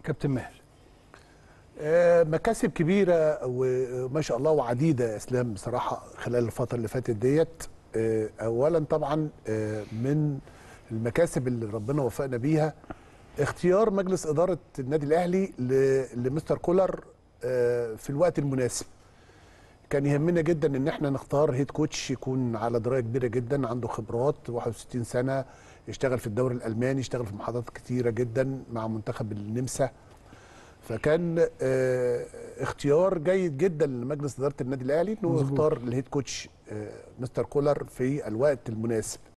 كابتن ماهر آه، مكاسب كبيرة وما شاء الله وعديدة يا اسلام بصراحة خلال الفترة اللي فاتت ديت آه، أولا طبعا آه، من المكاسب اللي ربنا وفقنا بيها اختيار مجلس إدارة النادي الأهلي ل- لمستر كولر آه، في الوقت المناسب كان يهمنا جدا ان احنا نختار هيد كوتش يكون على درايه كبيره جدا عنده خبرات 61 سنه يشتغل في الدوري الالماني يشتغل في محافظات كتيره جدا مع منتخب النمسا فكان آه، اختيار جيد جدا لمجلس اداره النادي الاهلي انه مظبوط. يختار الهيد كوتش آه، مستر كولر في الوقت المناسب